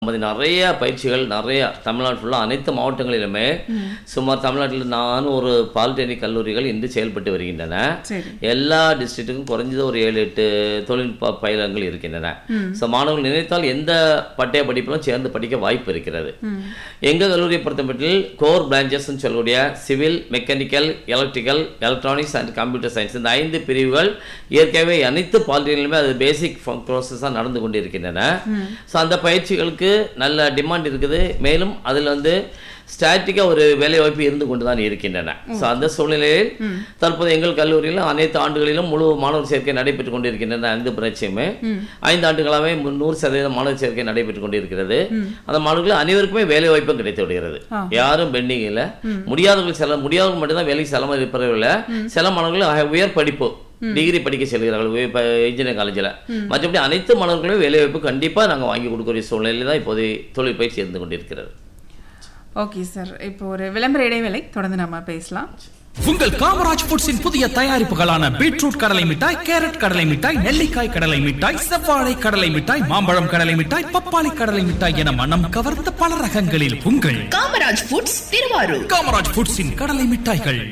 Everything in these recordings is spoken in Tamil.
அது நிறைய பயிற்சிகள் நிறைய தமிழ்நாடு ஃபுல்லாக அனைத்து மாவட்டங்களிலுமே சுமார் தமிழ்நாட்டில் நானூறு பாலிடெக்னிக் கல்லூரிகள் இன்று செயல்பட்டு வருகின்றன சரி எல்லா டிஸ்ட்ரிக்ட்டுக்கும் குறைஞ்சது ஒரு ஏழு எட்டு தொழில்நுட்ப பயிலகங்கள் இருக்கின்றன ஸோ மாணவர்கள் நினைத்தால் எந்த பட்டய படிப்பிலும் சேர்ந்து படிக்க வாய்ப்பு இருக்கிறது எங்கள் கல்லூரியை பொறுத்தமட்டில் கோர் பிரான்ச்சஸ்ன்னு சொல்லக்கூடிய civil mechanical electrical electronics and computer science இந்த ஐந்து பிரிவுகள் இயற்கையாகவே அனைத்து பாலிடெக்னிலுமே அது பேசிக் ப்ரோசஸாக நடந்து கொண்டு இருக்கின்றன ஸோ அந்த பயிற்சிகளுக்கு நல்ல டிமாண்ட் இருக்குது மேலும் அதில் வந்து ஸ்டாட்டிக்காக ஒரு வேலைவாய்ப்பு இருந்து கொண்டு தான் இருக்கின்றன ஸோ அந்த சூழ்நிலையில் தற்போது எங்கள் கல்லூரியில் அனைத்து ஆண்டுகளிலும் முழு மாணவர் சேர்க்கை நடைபெற்று கொண்டிருக்கின்றன ஐந்து பிரச்சனையுமே ஐந்து ஆண்டுகளாகவே மு- நூறு சதவீதம் மாணவர் சேர்க்கை நடைபெற்று கொண்டிருக்கிறது அந்த மாணவர்கள் அனைவருக்குமே வேலை வாய்ப்பும் கிடைத்து விடுகிறது யாரும் பெண்டிங் இல்லை முடியாதவர்கள் சில முடியாதவர்கள் மட்டும்தான் வேலைக்கு செலவு இருப்பதில்லை சில மாணவர்கள் அஹ், உயர் படிப்பு டிகிரி படிக்க செல்கிறார்கள் உயர் ப- இன்ஜினியரிங் காலேஜில் மற்றபடி அனைத்து மாணவர்களும் வேலை வாய்ப்பு கண்டிப்பாக நாங்கள் வாங்கி கொடுக்கக்கூடிய சூழ்நிலையில் தான் இப்போது தொழில் பயிற்சி இருந்து கொண்டிருக்கிறது ஓகே சார் இப்போ ஒரு விளம்பர இடைவேளை தொடர்ந்து நம்ம பேசலாம் உங்கள் காமராஜ் ஃபுட்ஸின் புதிய தயாரிப்புகளான பீட்ரூட் கடலை மிட்டாய் கேரட் கடலை மிட்டாய் நெல்லிக்காய் கடலை மிட்டாய் செவ்வாழை கடலை மிட்டாய் மாம்பழம் கடலை மிட்டாய் பப்பாளி கடலை மிட்டாய் என மனம் கவர்ந்த பல ரகங்களில் உங்கள் காமராஜ் ஃபுட்ஸ் திருவாரூர் காமராஜ் ஃபுட்ஸின் கடலை மிட்டாய்கள்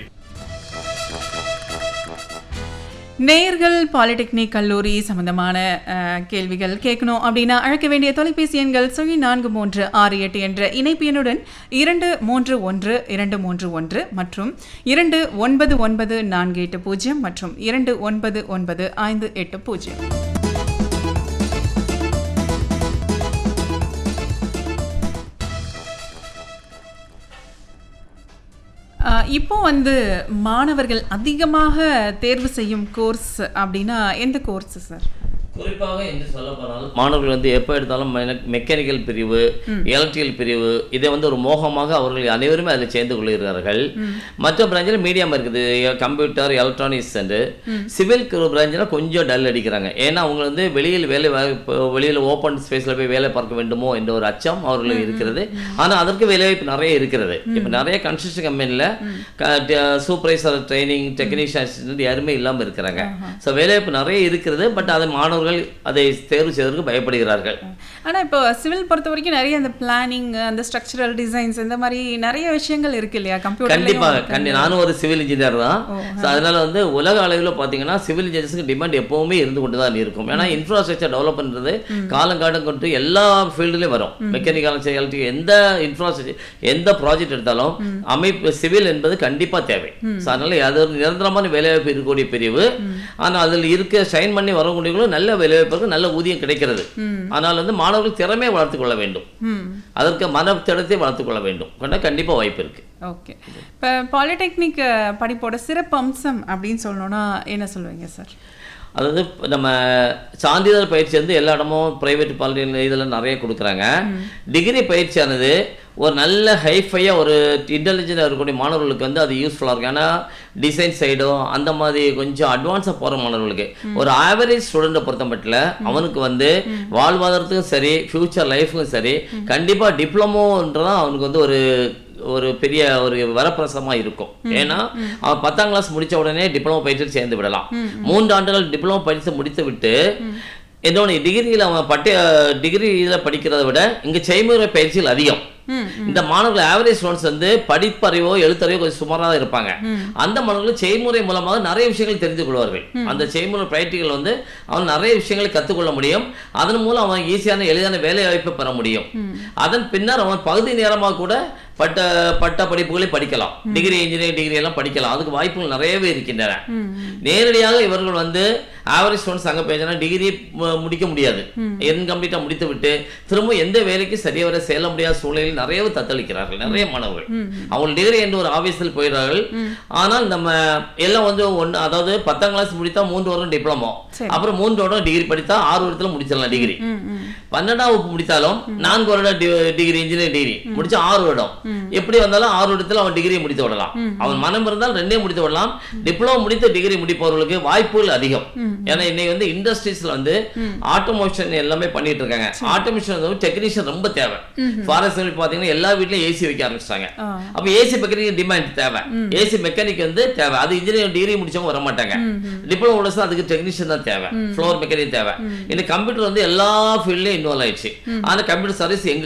நேயர்கள் பாலிடெக்னிக் கல்லூரி சம்பந்தமான அஹ், கேள்விகள் கேட்கணும் அப்படின்னா அழைக்க வேண்டிய தொலைபேசி எண்கள் சுழி நான்கு மூன்று ஆறு எட்டு என்ற இணைப்பு எண்ணுடன் இரண்டு மூன்று ஒன்று இரண்டு மூன்று ஒன்று மற்றும் இரண்டு ஒன்பது ஒன்பது நான்கு எட்டு பூஜ்ஜியம் மற்றும் இரண்டு ஒன்பது ஒன்பது ஐந்து எட்டு பூஜ்ஜியம் அஹ், இப்போ வந்து மாணவர்கள் அதிகமாக தேர்வு செய்யும் கோர்ஸ் அப்படின்னா எந்த கோர்ஸ் சார் குறிப்பாக என்று சொல்ல போனால் மாணவர்கள் வந்து எப்போ எடுத்தாலும் மெக்கானிக்கல் பிரிவு எலக்ட்ரிக்கல் பிரிவு இதை வந்து ஒரு மோகமாக அவர்கள் அனைவருமே அதில் சேர்ந்து கொள்கிறார்கள் மற்ற பிராஞ்சில் மீடியம் இருக்குது கம்ப்யூட்டர் எலக்ட்ரானிக்ஸ் அண்டு சிவில் பிராஞ்சில் கொஞ்சம் டல் அடிக்கிறாங்க ஏன்னா அவங்க வந்து வெளியில் வேலை வாய்ப்பு வெளியில் ஓப்பன் ஸ்பேஸில் போய் வேலை பார்க்க வேண்டுமோ என்ற ஒரு அச்சம் அவர்களுக்கு இருக்கிறது ஆனால் அதற்கு வேலைவாய்ப்பு நிறைய இருக்கிறது இப்போ நிறைய கன்ஸ்ட்ரக்ஷன் கம்பெனியில் சூப்பர்வைசர் ட்ரைனிங் டெக்னீஷியன் அசிஸ்டன்ட் யாருமே இல்லாமல் இருக்கிறாங்க ஸோ வேலைவாய்ப்பு நிறைய இருக்கிறது பட் அதை மாணவர்கள் அதை தேர்வு செய்வதற்கு பயப்படுகிறார்கள் ஆனா இப்போ சிவில் பொறுத்த வரைக்கும் நிறைய அந்த பிளானிங் அந்த ஸ்ட்ரக்சரல் டிசைன்ஸ் இந்த மாதிரி நிறைய விஷயங்கள் இருக்கு இல்லையா கண்டிப்பாக கம்ப்யூட்டர் கண்டி நானும் ஒரு சிவில் இன்ஜினியர் தான் ஸோ அதனால வந்து உலக அளவில் பார்த்தீங்கன்னா சிவில் இன்ஜினியர்ஸ்க்கு டிமாண்ட் எப்பவுமே இருந்து கொண்டு தான் இருக்கும் ஏன்னா இன்ஃப்ராஸ்ட்ரக்சர் டெவலப் பண்ணுறது காலங்காலம் கொண்டு எல்லா ஃபீல்டுலேயும் வரும் மெக்கானிக்கல் எலக்ட்ரிக் எந்த இன்ஃப்ராஸ்ட்ரக்சர் எந்த ப்ராஜெக்ட் எடுத்தாலும் அமைப்பு சிவில் என்பது கண்டிப்பாக தேவை ஸோ அதனால அது ஒரு நிரந்தரமான வேலைவாய்ப்பு இருக்கக்கூடிய பிரிவு ஆனால் அதில் இருக்க ஷைன் பண்ணி வரக்கூடியவங்களும் நல்ல வேலைவாய்ப்புக்கு நல்ல ஊதியம் கிடைக்கிறது ஆனால் வந்து மாணவர்கள் திறமையை வளர்த்துக் கொள்ள வேண்டும் ம் அதற்கு மன திடத்தை வளர்த்துக் கொள்ள வேண்டும் கொண்டா கண்டிப்பாக வாய்ப்பு இருக்கு ஓகே இப்போ பாலிடெக்னிக் படிப்போட சிறப்பு அம்சம் அப்படின்னு சொல்லணும்னா என்ன சொல்லுவீங்க சார் அதாவது இப்ப நம்ம சான்றிதழ் பயிற்சி வந்து எல்லா இடமும் பிரைவேட் பாலிடெக்னிக் இதில் நிறைய கொடுக்குறாங்க டிகிரி பயிற்சியானது ஒரு நல்ல ஹைஃபையாக ஒரு இன்டெலிஜென்ட் இருக்கக்கூடிய மாணவர்களுக்கு வந்து அது யூஸ்ஃபுல்லாக இருக்கும் ஏன்னா டிசைன் சைடும் அந்த மாதிரி கொஞ்சம் அட்வான்ஸாக போகிற மாணவர்களுக்கு ஒரு ஆவரேஜ் ஸ்டூடெண்ட்டை பொறுத்த மட்டும் அவனுக்கு வந்து வாழ்வாதாரத்துக்கும் சரி ஃப்யூச்சர் லைஃபுக்கும் சரி கண்டிப்பாக டிப்ளமோன்றதான் அவனுக்கு வந்து ஒரு ஒரு பெரிய ஒரு வரப்பிரசமா இருக்கும் ஏன்னா அவன் பத்தாம் கிளாஸ் முடிச்ச உடனே டிப்ளமோ பயிற்சியில் சேர்ந்து விடலாம் மூன்று ஆண்டுகள் டிப்ளமோ பயிற்சி முடித்து விட்டு என்னோட டிகிரியில் அவன் பட்ட டிகிரியில் படிக்கிறதை விட இங்கே செய்முறை பயிற்சிகள் அதிகம் இந்த மாணவர்கள் ஆவரேஜ் ஸ்டூடெண்ட்ஸ் வந்து படிப்பறிவோ எழுத்தறிவோ கொஞ்சம் சுமாராக தான் இருப்பாங்க அந்த மாணவர்கள் செய்முறை மூலமாக நிறைய விஷயங்கள் தெரிந்து கொள்வார்கள் அந்த செய்முறை பயிற்சிகள் வந்து அவன் நிறைய விஷயங்களை கற்றுக்கொள்ள முடியும் அதன் மூலம் அவன் ஈஸியான எளிதான வேலை வாய்ப்பை பெற முடியும் அதன் பின்னர் அவன் பகுதி நேரமாக கூட பட்ட பட்ட படிப்புகளை படிக்கலாம் டிகிரி இன்ஜினியரிங் டிகிரி எல்லாம் படிக்கலாம் அதுக்கு வாய்ப்புகள் நிறையவே இருக்கின்றன நேரடியாக இவர்கள் வந்து ஆவரேஜ் ஸ்டூடெண்ட்ஸ் அங்கே போயிடுச்சுன்னா டிகிரி முடிக்க முடியாது இன்கம்ப்ளீட்டாக முடித்து விட்டு திரும்ப எந்த வேலைக்கு சரியா வர செல்ல முடியாத சூழ்நிலையில் நிறையவே தத்தளிக்கிறார்கள் நிறைய மாணவர்கள் அவங்க டிகிரி என்று ஒரு ஆபீஸில் போயிடுறார்கள் ஆனால் நம்ம எல்லாம் வந்து ஒன்று அதாவது பத்தாம் கிளாஸ் முடித்தா மூன்று வருடம் டிப்ளமோ சரி. அப்புறம் மூன்று வருடம் டிகிரி படித்தா ஆறு வருடத்துல முடிச்சிடலாம் டிகிரி பன்னெண்டாம் வகுப்பு முடித்தாலும் நான்கு வருடம் டி- டிகிரி இன்ஜினியரிங் டிகிரி முடிச்சு ஆறு வருடம் எப்படி வந்தாலும் ஆறு வருடத்துல அவன் டிகிரி முடித்து விடலாம் அவன் மனம் இருந்தால் ரெண்டே முடித்து விடலாம் டிப்ளமோ முடித்து டிகிரி முடிப்பவர்களுக்கு வாய்ப்புகள் அதிகம் ஏன்னா இன்னைக்கு வந்து இண்டஸ்ட்ரீஸ்ல வந்து ஆட்டோமோஷன் எல்லாமே பண்ணிட்டு இருக்காங்க ஆட்டோமேஷன் வந்து டெக்னீஷியன் ரொம்ப தேவை ஃபாரஸ்ட் பாத்தீங்கன்னா எல்லா வீட்லயும் ஏசி வைக்க ஆரம்பிச்சிட்டாங்க ஆ. அப்ப ஏசி மெக்கானிக் டிமாண்ட் தேவை ஏசி மெக்கானிக் வந்து தேவை அது இன்ஜினியரிங் டிகிரி முடிச்சவங்க வர மாட்டாங்க டிப்ளமோ முடிச்சா அதுக்கு டெக்னீஷியன் தான் தேவை ஃப்ளோர் மெக்கானிக் தேவை இந்த கம்ப்யூட்டர் வந்து எல்லா ஃபீல்ட்லயும் இன்வால்வ் ஆயிடுச்சு ஆனா கம்ப்யூட்டர் சர்வீஸ் எங்க